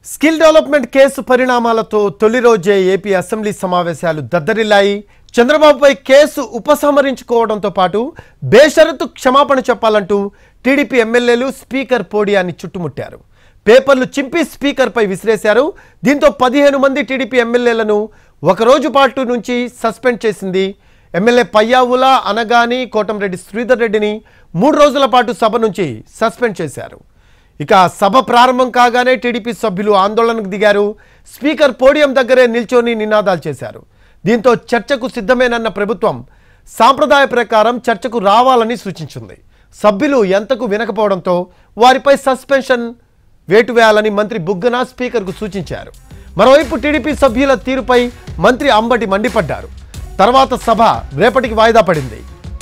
skill development case పరిణామాలతో తొలి రోజే ఏపీ అసెంబ్లీ సమావేశాలు దద్దరిల్లాయి చంద్రబాబుపై కేసు ఉపసంహరించుకోవడంతో పాటు బేషరతు క్షమాపణ చెప్పాలంటూ టీడీపీ ఎమ్మెల్యేలు స్పీకర్ పోడియాన్ని చుట్టుముట్టారు పేపర్లు చింపి స్పీకర్పై విసిరేశారు దీంతో పదిహేను మంది టీడీపీ ఎమ్మెల్యేలను ఒకరోజు పాటు నుంచి సస్పెండ్ చేసింది ఎమ్మెల్యే పయ్యావుల అనగాని కోటంరెడ్డి శ్రీధర్ రెడ్డిని మూడు రోజుల పాటు సభ నుంచి సస్పెండ్ చేశారు ఇక సభ ప్రారంభం కాగానే టీడీపీ సభ్యులు ఆందోళనకు దిగారు స్పీకర్ పోడియం దగ్గరే నిల్చొని నినాదాలు చేశారు దీంతో చర్చకు సిద్ధమేనన్న ప్రభుత్వం సాంప్రదాయ ప్రకారం చర్చకు రావాలని సూచించింది సభ్యులు ఎంతకు వినకపోవడంతో వారిపై సస్పెన్షన్ వేటు వేయాలని మంత్రి బుగ్గన స్పీకర్కు సూచించారు మరోవైపు టీడీపీ సభ్యుల తీరుపై మంత్రి అంబటి మండిపడ్డారు తర్వాత సభ రేపటికి వాయిదా పడింది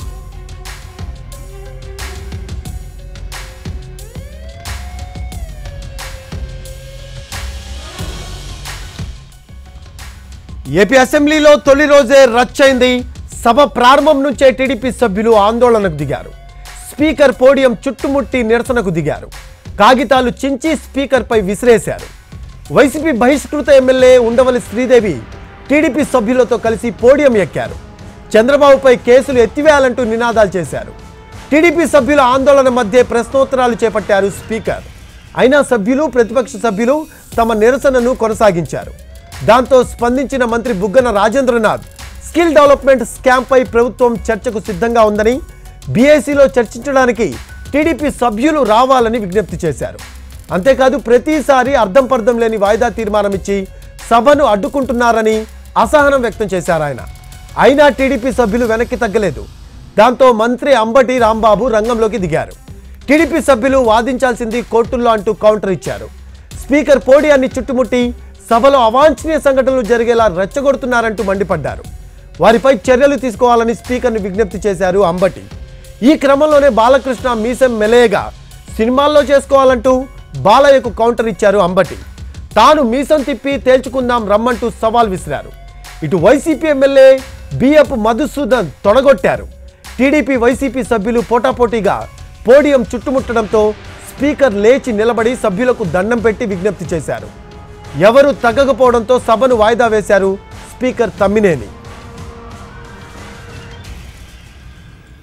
ఏపీ అసెంబ్లీలో తొలి రోజే రచ్చైంది సభ ప్రారంభం నుంచే టీడీపీ సభ్యులు ఆందోళనకు దిగారు స్పీకర్ పోడియం చుట్టుముట్టి నిరసనకు దిగారు కాగితాలు చించి స్పీకర్పై విసిరేశారు వైసీపీ బహిష్కృత ఎమ్మెల్యే ఉండవల్లి శ్రీదేవి టీడీపీ సభ్యులతో కలిసి పోడియం ఎక్కారు చంద్రబాబుపై కేసులు ఎత్తివేయాలంటూ నినాదాలు చేశారు టీడీపీ సభ్యుల ఆందోళన మధ్య ప్రశ్నోత్తరాలు చేపట్టారు స్పీకర్ అయినా సభ్యులు ప్రతిపక్ష సభ్యులు తమ నిరసనను కొనసాగించారు దాంతో స్పందించిన మంత్రి బుగ్గన రాజేంద్రనాథ్ స్కిల్ డెవలప్మెంట్ స్కామ్పై ప్రభుత్వం చర్చకు సిద్ధంగా ఉందని బీఏసీలో చర్చించడానికి టీడీపీ సభ్యులు రావాలని విజ్ఞప్తి చేశారు అంతేకాదు ప్రతిసారి అర్థం పర్థం లేని వాయిదా తీర్మానం ఇచ్చి సభను అడ్డుకుంటున్నారని అసహనం వ్యక్తం చేశారు ఆయన అయినా టీడీపీ సభ్యులు వెనక్కి తగ్గలేదు దాంతో మంత్రి అంబటి రాంబాబు రంగంలోకి దిగారు టీడీపీ సభ్యులు వాదించాల్సింది కోర్టుల్లో అంటూ కౌంటర్ ఇచ్చారు స్పీకర్ పోడియాన్ని చుట్టుముట్టి సభలో అవాంఛనీయ సంఘటనలు జరిగేలా రెచ్చగొడుతున్నారంటూ మండిపడ్డారు వారిపై చర్యలు తీసుకోవాలని స్పీకర్ను విజ్ఞప్తి చేశారు అంబటి ఈ క్రమంలోనే బాలకృష్ణ మీసం మెలేగా సినిమాల్లో చేసుకోవాలంటూ బాలయ్యకు కౌంటర్ ఇచ్చారు అంబటి తాను మీసం తిప్పి తేల్చుకుందాం రమ్మంటూ సవాల్ విసిరారు ఇటు వైసీపీ ఎమ్మెల్యే బిఎఫ్ మధుసూదన్ తొడగొట్టారు టీడీపీ వైసీపీ సభ్యులు పోటాపోటీగా పోడియం చుట్టుముట్టడంతో స్పీకర్ లేచి నిలబడి సభ్యులకు దండం పెట్టి విజ్ఞప్తి చేశారు ఎవరు తగ్గకపోవడంతో సభను వాయిదా వేశారు స్పీకర్ తమ్మినేని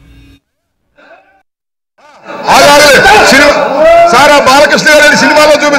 ఆగాలి సినిమా సార్ ఆ బాలకృష్ణ గారిని సినిమాలో చూపి